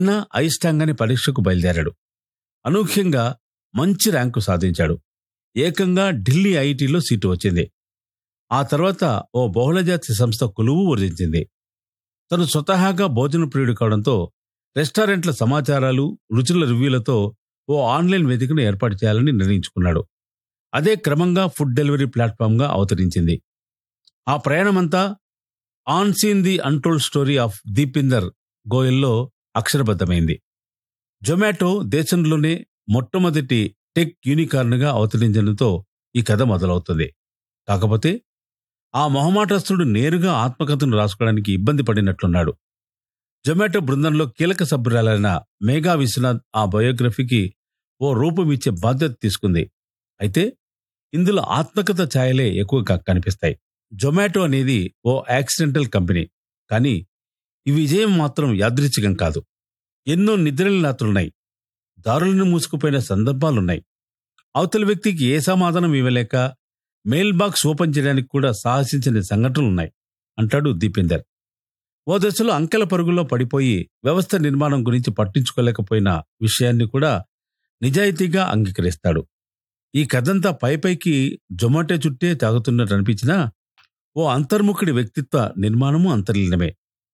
ఆయన అయిష్టాంగానే పరీక్షకు బయలుదేరాడు అనూహ్యంగా మంచి ర్యాంకు సాధించాడు ఏకంగా ఢిల్లీ ఐఐటిలో సీటు వచ్చింది ఆ తర్వాత ఓ బహుళజాతి సంస్థ కొలువు వర్ధించింది తను స్వతహాగా భోజన ప్రియుడు కావడంతో రెస్టారెంట్ల సమాచారాలు రుచుల రివ్యూలతో ఓ ఆన్లైన్ వేదికను ఏర్పాటు చేయాలని నిర్ణయించుకున్నాడు అదే క్రమంగా ఫుడ్ డెలివరీ ప్లాట్ఫామ్గా అవతరించింది ఆ ప్రయాణమంతా unseen the untold story of Deepinder గోయల్లో అక్షరబద్ధమైంది జొమాటో దేశంలోనే మొట్టమొదటి టెక్ యూనికార్న్గా అవతరించడంతో ఈ కథ మొదలవుతుంది కాకపోతే ఆ మొహమాటస్తుడు నేరుగా ఆత్మకథను రాసుకోవడానికి ఇబ్బంది పడినట్లున్నాడు జొమాటో బృందంలో కీలక సభ్యురాలైన మేఘా విశ్వనాథ్ ఆ బయోగ్రఫీకి ఓ రూపం ఇచ్చే బాధ్యత తీసుకుంది అయితే ఇందులో ఆత్మకథ ఛాయలే ఎక్కువగా కనిపిస్తాయి జొమాటో అనేది ఓ యాక్సిడెంటల్ కంపెనీ కానీ ఈ విజయం మాత్రం యాదృచ్ఛికం కాదు ఎన్నో నిద్రలేని రాత్రులున్నాయి దారులను మూసుకుపోయిన సందర్భాలున్నాయి అవతల వ్యక్తికి ఏ సమాధానం ఇవ్వలేక మెయిల్ బాక్స్ ఓపెన్ చేయడానికి కూడా సాహసించని సంఘటనలున్నాయి అంటాడు దీపేందర్ ఓ దశలో అంకెల పరుగులో పడిపోయి వ్యవస్థ నిర్మాణం గురించి పట్టించుకోలేకపోయిన విషయాన్ని కూడా నిజాయితీగా అంగీకరిస్తాడు ఈ కథంతా పైపైకి జొమాటో చుట్టే తాగుతున్నట్టు అనిపించినా ఓ అంతర్ముఖుడి వ్యక్తిత్వ నిర్మాణము అంతర్లీనమే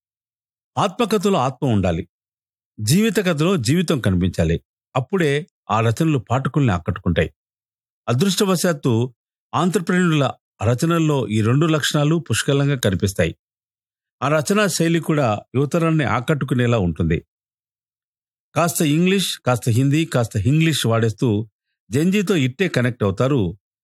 ఆత్మకథలో ఆత్మ ఉండాలి జీవిత కథలో జీవితం కనిపించాలి అప్పుడే ఆ రచనలు పాఠకుల్ని ఆకట్టుకుంటాయి అదృష్టవశాత్తు ఆంధ్రప్రేణుల రచనల్లో ఈ రెండు లక్షణాలు పుష్కలంగా కనిపిస్తాయి ఆ రచనా శైలి కూడా యువతరాన్ని ఆకట్టుకునేలా ఉంటుంది కాస్త ఇంగ్లీష్ కాస్త హిందీ కాస్త ఇంగ్లీష్ వాడేస్తూ జంజీతో ఇట్టే కనెక్ట్ అవుతారు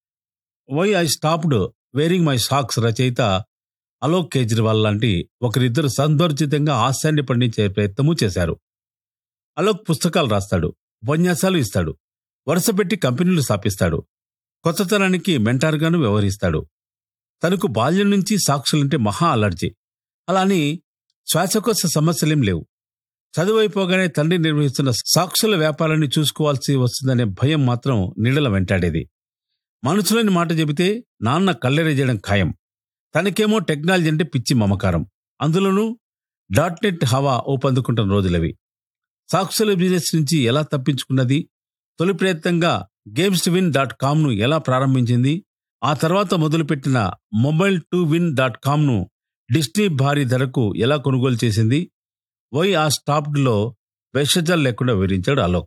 why I stopped wearing my socks రచయిత అలోక్ కేజ్రీవాల్ లాంటి ఒకరిద్దరు సందర్జితంగా హాస్యాన్ని పండించే ప్రయత్నము చేశారు అలోక్ పుస్తకాలు రాస్తాడు ఉపన్యాసాలు ఇస్తాడు వరుస పెట్టి కంపెనీలు స్థాపిస్తాడు కొత్తతనానికి మెంటార్గాను వ్యవహరిస్తాడు తనకు బాల్యం నుంచి సాక్షులంటే మహా అలర్జీ అలాని శ్వాసకోశ సమస్యలేం లేవు చదువైపోగానే తండ్రి నిర్వహిస్తున్న సాక్షుల వ్యాపారాన్ని చూసుకోవాల్సి వస్తుందనే భయం మాత్రం నీడల వెంటాడేది మనసులోని మాట చెబితే నాన్న కళ్ళెరేజేయడం ఖాయం తనకేమో టెక్నాలజీ అంటే పిచ్చి మమకారం అందులోనూ డాట్ నెట్ హవా ఊపందుకుంటున్న రోజులవి సాక్షుల బిజినెస్ నుంచి ఎలా తప్పించుకున్నది తొలి ప్రయత్నంగా గేమ్స్ టు విన్ డాట్ కామ్ను ఎలా ప్రారంభించింది ఆ తర్వాత మొదలుపెట్టిన మొబైల్ టు విన్ డాట్ కామ్ను డిస్నీ భారీ ధరకు ఎలా కొనుగోలు చేసింది వై ఆ స్టాప్డ్లో వెషజాలు లేకుండా వివరించాడు అలోక్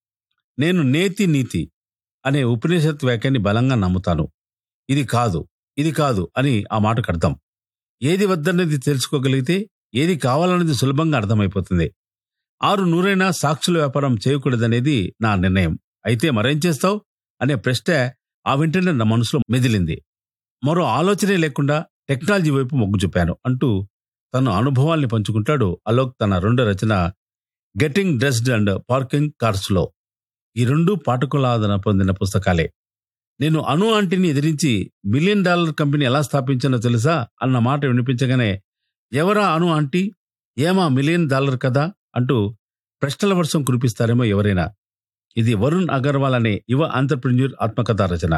నేను నేతి నీతి అనే ఉపనిషత్ వ్యాఖ్యాన్ని బలంగా నమ్ముతాను ఇది కాదు ఇది కాదు అని ఆ మాటకు అర్థం ఏది వద్దన్నది తెలుసుకోగలిగితే ఏది కావాలన్నది సులభంగా అర్థమైపోతుంది ఆరు నూరైనా సాక్షుల వ్యాపారం చేయకూడదనేది నా నిర్ణయం అయితే మరేం చేస్తావు అనే ప్రశ్న ఆ వెంటనే నా మనసులో మెదిలింది మరో ఆలోచనే లేకుండా టెక్నాలజీ వైపు మొగ్గు చూపాను అంటూ తన అనుభవాల్ని పంచుకుంటాడు అలోక్ తన రెండో రచన గెటింగ్ డ్రెస్డ్ అండ్ పార్కింగ్ కార్స్లో ఈ రెండు పాఠకుల ఆదరణ పొందిన పుస్తకాలే నేను అను ఆంటీని ఎదిరించి మిలియన్ డాలర్ కంపెనీ ఎలా స్థాపించానో తెలుసా అన్న మాట వినిపించగానే ఎవరా అను ఆంటీ ఏమా మిలియన్ డాలర్ కదా అంటూ ప్రశ్నల వర్షం కురిపిస్తారేమో ఎవరైనా ఇది వరుణ్ అగర్వాల్ అనే యువ ఆంటర్ప్రెన్యూర్ ఆత్మకథా రచన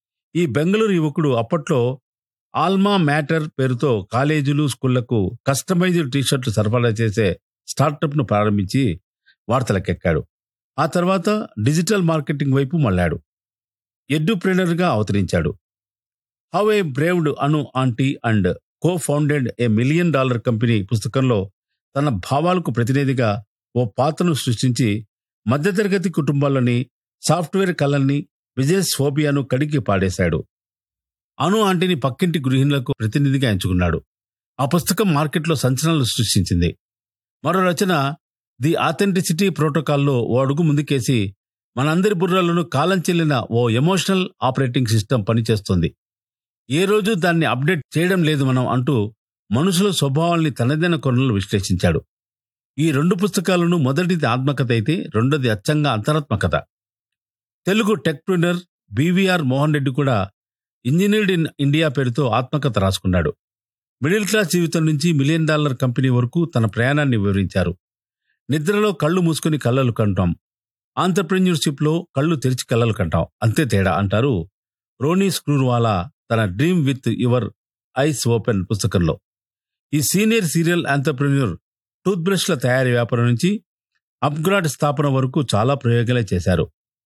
ఈ బెంగళూరు యువకుడు అప్పట్లో ఆల్మా మ్యాటర్ పేరుతో కాలేజీలు స్కూళ్లకు కస్టమైజ్డ్ టీషర్ట్లు సరఫరా చేసే స్టార్టప్ను ప్రారంభించి వార్తలకెక్కాడు ఆ తర్వాత డిజిటల్ మార్కెటింగ్ వైపు మళ్ళాడు ఎడ్యుప్రెనర్గా అవతరించాడు how a braved Anu aunty and co founded a million dollar company పుస్తకంలో తన భావాలకు ప్రతినిధిగా ఓ పాత్రను సృష్టించి మధ్యతరగతి కుటుంబాల్లోని సాఫ్ట్వేర్ కళల్ని బిజినెస్ ఫోబియాను కడిగి పాడేశాడు అను ఆంటీని పక్కింటి గృహిణులకు ప్రతినిధిగా ఎంచుకున్నాడు ఆ పుస్తకం మార్కెట్లో సంచలనాలు సృష్టించింది మరో రచన ది ఆథెంటిసిటీ ప్రోటోకాల్లో ఓ అడుగు ముందుకేసి మనందరి బుర్రలను కాలం చెల్లిన ఓ ఎమోషనల్ ఆపరేటింగ్ సిస్టమ్ పనిచేస్తుంది ఏ రోజు దాన్ని అప్డేట్ చేయడం లేదు మనం అంటూ మనుషుల స్వభావాల్ని తనదైన కొనలు విశ్లేషించాడు ఈ రెండు పుస్తకాలను మొదటిది ఆత్మకథ అయితే రెండోది అచ్చంగా అంతరాత్మకథ తెలుగు టెక్ప్రూనర్ బీవీఆర్ మోహన్ రెడ్డి కూడా ఇంజనీర్డ్ ఇన్ ఇండియా పేరుతో ఆత్మకథ రాసుకున్నాడు మిడిల్ క్లాస్ జీవితం నుంచి మిలియన్ డాలర్ కంపెనీ వరకు తన ప్రయాణాన్ని వివరించారు నిద్రలో కళ్ళు మూసుకుని కళ్ళలు కంటాం ఆంటర్ప్రెన్యూర్షిప్ లో కళ్ళు తెరిచి కళ్ళలు కంటాం అంతే తేడా అంటారు రోనీ స్క్రూర్వాలా తన dream with your eyes open పుస్తకంలో ఈ సీనియర్ సీరియల్ ఆంటర్ప్రెన్యూర్ టూత్ బ్రష్ల తయారీ వ్యాపారం నుంచి అప్గ్రాడ్ స్థాపన వరకు చాలా ప్రయోగాలే చేశారు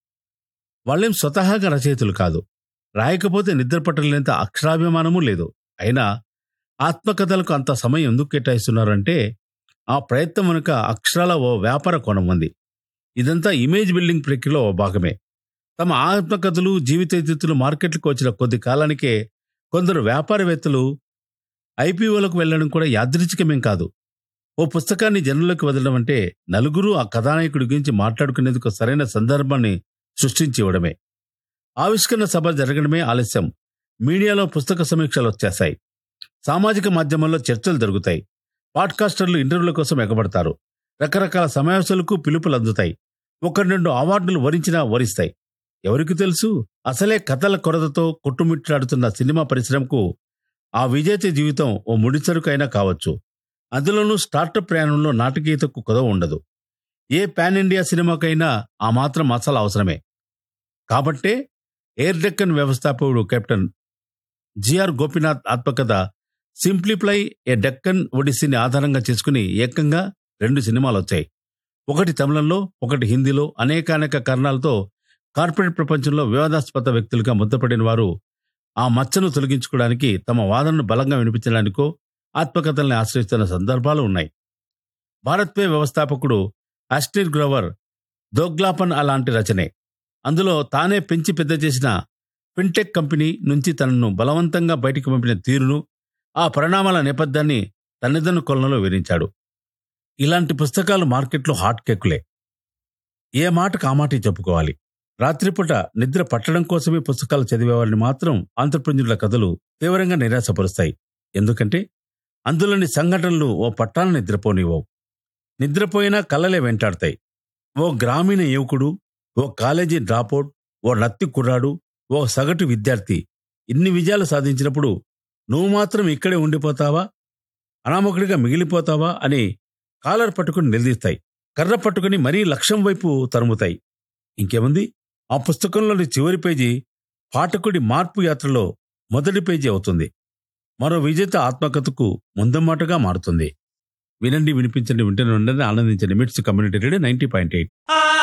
వాళ్ళేం స్వతహాగా రచయితలు కాదు రాయకపోతే నిద్ర పట్టలేనంత అక్షరాభిమానము లేదు అయినా ఆత్మకథలకు అంత సమయం ఎందుకు కేటాయిస్తున్నారంటే ఆ ప్రయత్నం వెనుక అక్షరాల ఓ వ్యాపార కోణం ఉంది ఇదంతా ఇమేజ్ బిల్డింగ్ ప్రక్రియలో ఓ భాగమే తమ ఆత్మకథలు జీవితేతులు మార్కెట్లకు వచ్చిన కొద్ది కాలానికే కొందరు వ్యాపారవేత్తలు ఐపీఓలకు వెళ్ళడం కూడా యాదృచ్ఛికమేం కాదు ఓ పుస్తకాన్ని జనులకు వదలడం అంటే నలుగురు ఆ కథానాయకుడి గురించి మాట్లాడుకునేందుకు సరైన సందర్భాన్ని సృష్టించి ఇవ్వడమే ఆవిష్కరణ సభ జరగడమే ఆలస్యం మీడియాలో పుస్తక సమీక్షలు వచ్చేస్తాయి సామాజిక మాధ్యమాల్లో చర్చలు జరుగుతాయి పాడ్కాస్టర్లు ఇంటర్వ్యూల కోసం ఎగబడతారు రకరకాల సమావేశాలకు పిలుపులు అందుతాయి ఒకటి రెండు అవార్డులు వరించినా వరిస్తాయి ఎవరికి తెలుసు అసలే కథల కొరతతో కొట్టుమిట్టాడుతున్న సినిమా పరిశ్రమకు ఆ విజేత జీవితం ఓ ముడిసరుకైనా కావచ్చు అందులోనూ స్టార్టప్ ప్రయాణంలో నాటకీయతకు కొదవ ఉండదు ఏ పాన్ ఇండియా సినిమాకైనా ఆ మాత్రం మసాలా అవసరమే కాబట్టే ఎయిర్ డెక్కన్ వ్యవస్థాపకుడు కెప్టెన్ జిఆర్ గోపినాథ్ ఆత్మకథ సింప్లిప్లై ఏ డెక్కన్ ఒడిస్సీని ఆధారంగా చేసుకుని ఏకంగా రెండు సినిమాలు వచ్చాయి ఒకటి తమిళంలో ఒకటి హిందీలో అనేకానేక కారణాలతో కార్పొరేట్ ప్రపంచంలో వివాదాస్పద వ్యక్తులుగా ముద్దపడిన వారు ఆ మచ్చను తొలగించుకోవడానికి తమ వాదనను బలంగా వినిపించడానికో ఆత్మకథల్ని ఆశ్రయిస్తున్న సందర్భాలు ఉన్నాయి భారత్ పే వ్యవస్థాపకుడు అస్టిర్ గ్రోవర్ దోగ్లాపన్ అలాంటి రచనే అందులో తానే పెంచి పెద్ద చేసిన ఫిన్టెక్ కంపెనీ నుంచి తనను బలవంతంగా బయటికి పంపిన తీరును ఆ పరిణామాల నేపథ్యాన్ని తన్నిదన్ను కొలనలో వివరించాడు ఇలాంటి పుస్తకాలు మార్కెట్లో హాట్ కేకులే ఏ మాట కామాటి చెప్పుకోవాలి రాత్రిపూట నిద్ర పట్టడం కోసమే పుస్తకాలు చదివేవారిని మాత్రం ఆంధ్రప్రజ్ఞుల కథలు తీవ్రంగా నిరాశపరుస్తాయి ఎందుకంటే అందులోని సంఘటనలు ఓ పట్టాన నిద్రపోనివ్వవు నిద్రపోయినా కళ్ళలే వెంటాడతాయి ఓ గ్రామీణ యువకుడు ఓ కాలేజీ డ్రాపౌట్ ఓ నత్తి కుర్రాడు ఓ సగటు విద్యార్థి ఇన్ని విజయాలు సాధించినప్పుడు నువ్వు మాత్రం ఇక్కడే ఉండిపోతావా అనామకుడిగా మిగిలిపోతావా అని కాలర్ పట్టుకుని నిలదీస్తాయి కర్ర పట్టుకుని మరీ లక్ష్యం వైపు తరుముతాయి ఇంకేముంది ఆ పుస్తకంలోని చివరి పేజీ పాఠకుడి మార్పు యాత్రలో మొదటి పేజీ అవుతుంది మరో విజేత ఆత్మకథకు ముందమ్మాటగా మారుతుంది వినండి వినిపించండి వింటూనే ఉండండి ఆనందించండి MITS community radio ninety point eight